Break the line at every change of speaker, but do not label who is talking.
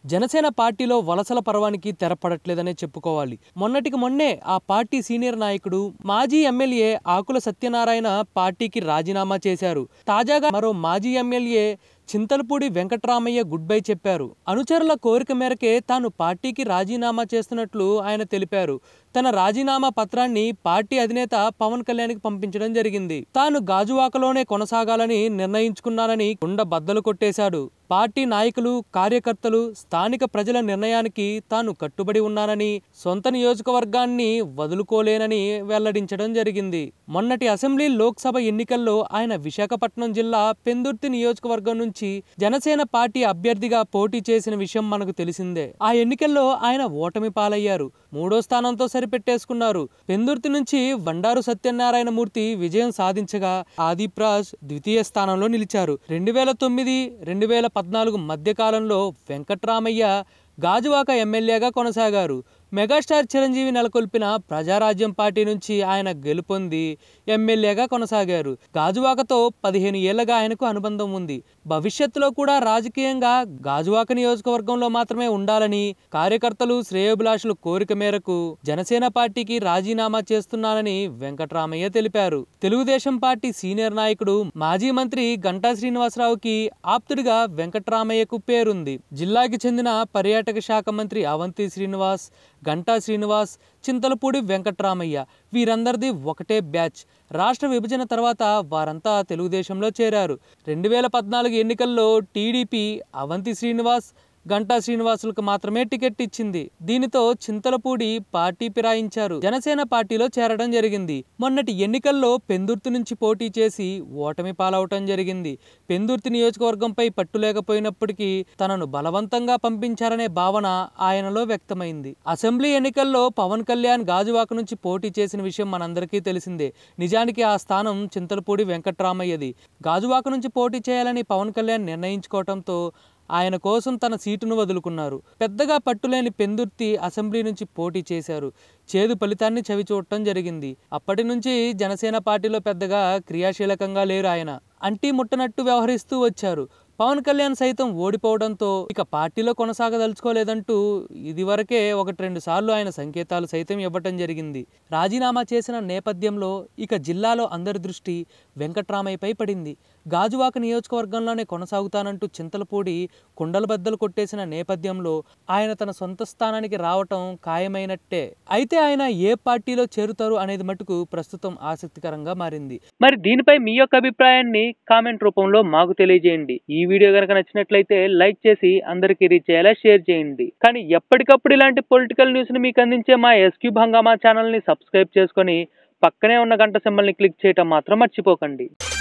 జనసేన పార్టీలో వలసల పర్వానికి తెరపడట్లేదనే చెప్పుకోవాలి మొన్నటికి మొన్నే ఆ పార్టీ సీనియర్ నాయకుడు మాజీ ఎమ్మెల్యే ఆకుల సత్యనారాయణ పార్టీకి రాజీనామా చేశారు తాజాగా మరో మాజీ MLA Chintalapudi Venkatramaiah goodbye చెప్పారు అనుచరుల కోరిక మేరకే తాను పార్టీకి రాజీనామా చేస్తున్నట్లు ఆయన తెలిపారు తన రాజీనామా పత్రాన్ని పార్టీ అధినేత పవన్ కళ్యాణ్కి పంపించడం జరిగింది తాను గాజువాకలోనే కొనసాగాలని నిర్ణయించుకున్నానని కుండ బద్దలు కొట్టేశాడు పార్టీ నాయకులు కార్యకర్తలు స్థానిక ప్రజల నిర్ణయానికి తాను కట్టుబడి ఉన్నానని సొంత నియోజకవర్గాన్ని వదులుకోలేనని వెల్లడించడం జరిగింది మొన్నటి అసెంబ్లీ లోక్సభ ఎన్నికల్లో ఆయన విశాఖపట్నం జిల్లా పెందుర్తి నియోజకవర్గం నుంచి జనసేన పార్టీ అభ్యర్థిగా పోటీ చేసిన విషయం మనకు తెలిసిందే ఆ ఎన్నికల్లో ఆయన ఓటమి పాలయ్యారు మూడో స్థానంతో సరిపెట్టేసుకున్నారు పెందుర్తి నుంచి బండారు సత్యనారాయణ మూర్తి విజయం సాధించగా ఆదిప్ రాజ్ ద్వితీయ స్థానంలో నిలిచారు రెండు వేల తొమ్మిది రెండు వేల పద్నాలుగు మధ్యకాలంలో వెంకట్రామయ్య గాజువాక ఎమ్మెల్యేగా కొనసాగారు మెగాస్టార్ చిరంజీవి నెలకొల్పిన ప్రజారాజ్యం పార్టీ నుంచి ఆయన గెలుపొంది ఎమ్మెల్యేగా కొనసాగారు గాజువాకతో పదిహేను ఏళ్లగా ఆయనకు అనుబంధం ఉంది భవిష్యత్తులో కూడా రాజకీయంగా గాజువాక నియోజకవర్గంలో మాత్రమే ఉండాలని కార్యకర్తలు శ్రేయోభిలాషుల కోరిక మేరకు జనసేన పార్టీకి రాజీనామా చేస్తున్నానని వెంకట్రామయ్య తెలిపారు తెలుగుదేశం పార్టీ సీనియర్ నాయకుడు మాజీ మంత్రి గంటా శ్రీనివాసరావుకి ఆప్తుడిగా వెంకట్రామయ్యకు పేరుంది జిల్లాకి చెందిన పర్యాటక శాఖ మంత్రి అవంతి శ్రీనివాస్ గంటా శ్రీనివాస్ చింతలపూడి వెంకట్రామయ్య వీరందరిది ఒకటే బ్యాచ్ రాష్ట్ర విభజన తర్వాత వారంతా తెలుగుదేశంలో చేరారు రెండు వేల పద్నాలుగు ఎన్నికల్లో టీడీపీ అవంతి శ్రీనివాస్ గంటా శ్రీనివాసులకు మాత్రమే టికెట్ ఇచ్చింది దీనితో చింతలపూడి పార్టీ ఫిరాయించారు జనసేన పార్టీలో చేరడం జరిగింది మొన్నటి ఎన్నికల్లో పెందుర్తి నుంచి పోటీ చేసి ఓటమి పాలవటం జరిగింది పెందుర్తి నియోజకవర్గంపై పట్టు లేకపోయినప్పటికీ తనను బలవంతంగా పంపించారనే భావన ఆయనలో వ్యక్తమైంది అసెంబ్లీ ఎన్నికల్లో పవన్ కళ్యాణ్ గాజువాక నుంచి పోటీ చేసిన విషయం మనందరికీ తెలిసిందే నిజానికి ఆ స్థానం చింతలపూడి వెంకట్రామయ్యది గాజువాక నుంచి పోటీ చేయాలని పవన్ కళ్యాణ్ నిర్ణయించుకోవడంతో ఆయన కోసం తన సీటును వదులుకున్నారు పెద్దగా పట్టులేని పెందుర్తి అసెంబ్లీ నుంచి పోటీ చేశారు చేదు ఫలితాన్ని చవిచూడటం జరిగింది అప్పటి నుంచి జనసేన పార్టీలో పెద్దగా క్రియాశీలకంగా లేరు ఆయన అంటీ ముట్టనట్టు వ్యవహరిస్తూ వచ్చారు పవన్ కళ్యాణ్ సైతం ఓడిపోవడంతో ఇక పార్టీలో కొనసాగదలుచుకోలేదంటూ ఇదివరకే ఒకటి రెండు సార్లు ఆయన సంకేతాలు సైతం ఇవ్వటం జరిగింది రాజీనామా చేసిన నేపథ్యంలో ఇక జిల్లాలో అందరి దృష్టి వెంకట్రామయ్యపై పడింది గాజువాక నియోజకవర్గంలోనే కొనసాగుతానంటూ చింతలపూడి కుండల బద్దలు కొట్టేసిన నేపథ్యంలో ఆయన తన సొంత స్థానానికి రావటం ఖాయమైనట్టే అయితే ఆయన ఏ పార్టీలో చేరుతారు అనేది మటుకు ప్రస్తుతం ఆసక్తికరంగా మారింది మరి దీనిపై మీ యొక్క అభిప్రాయాన్ని కామెంట్ రూపంలో మాకు తెలియజేయండి ఈ వీడియో కనుక నచ్చినట్లయితే లైక్ చేసి అందరికీ రీచ్ అయ్యేలా షేర్ చేయండి కానీ ఎప్పటికప్పుడు ఇలాంటి పొలిటికల్ న్యూస్ ని మీకు అందించే మా ఎస్క్యూ హంగామా ఛానల్ ని సబ్స్క్రైబ్ చేసుకొని పక్కనే ఉన్న గంట సింబల్ని క్లిక్ చేయటం మాత్రం మర్చిపోకండి